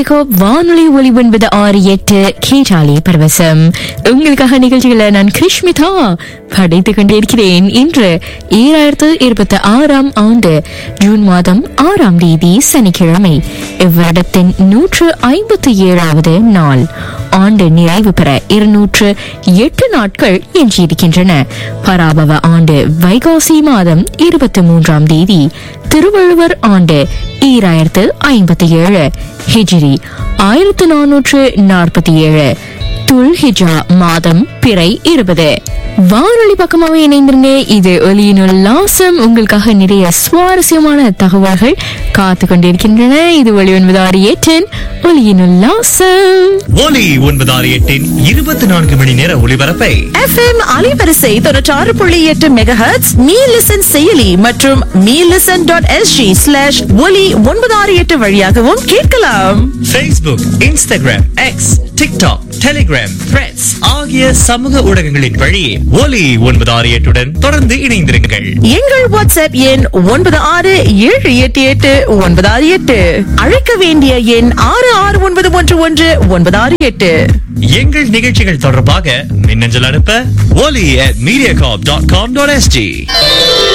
மீடியாகோ வானொலி ஒளி ஒன்பது ஆறு எட்டு கேட்டாலே பரவசம் உங்களுக்காக நிகழ்ச்சிகளை நான் கிருஷ்மிதா படைத்துக் கொண்டிருக்கிறேன் இன்று ஈராயிரத்து இருபத்தி ஆறாம் ஆண்டு ஜூன் மாதம் ஆறாம் தேதி சனிக்கிழமை இவ்வருடத்தின் நூற்று ஐம்பத்தி ஏழாவது நாள் ஆண்டு நிறைவு பெற இருநூற்று எட்டு நாட்கள் எஞ்சியிருக்கின்றன பராபவ ஆண்டு வைகாசி மாதம் இருபத்தி மூன்றாம் தேதி திருவள்ளுவர் ஆண்டு ஈராயிரத்து ஐம்பத்தி ஏழு ஹிஜ்ரி ஆயிரத்து நானூற்று நாற்பத்தி ஏழு துல்ஹிஜா மாதம் பிறை இருபது வானொலி பக்கமாவே இணைந்திருங்க இது ஒலியினுள் லாசம் உங்களுக்காக நிறைய சுவாரஸ்யமான தகவல்கள் காத்து கொண்டிருக்கின்றன இது ஒலி ஒன்பது ஆறு எட்டின் ஒலியினுள் லாசம் ஒலி ஒன்பது ஆறு எட்டின் இருபத்தி நான்கு மணி நேர ஒளிபரப்பை எஃப்எம் அலைவரிசை தொண்ணூற்றாறு புள்ளி எட்டு மெகாஹெட்ஸ் மீ லிசன் செயலி மற்றும் me listen dot SG slash Oli ஒன்பது ஆறு எட்டு வழியாகவும் கேட்கலாம் Facebook, Instagram, X, TikTok, Telegram, Threads ஆகிய சமூக ஊடகங்களின் வழி ஒலி ஒன்பது ஆறு எட்டுடன் தொடர்ந்து இணைந்திருங்கள் எங்கள் வாட்ஸ்அப் எண் ஒன்பது ஆறு ஏழு எட்டு எட்டு ஒன்பது ஆறு எட்டு அழைக்க வேண்டிய எண் ஆறு ஆறு ஒன்பது ஒன்று ஒன்று ஒன்பது ஆறு எட்டு எங்கள் நிகழ்ச்சிகள் தொடர்பாக மின்னஞ்சல் அனுப்ப ஒலி at mediacorp.com.sg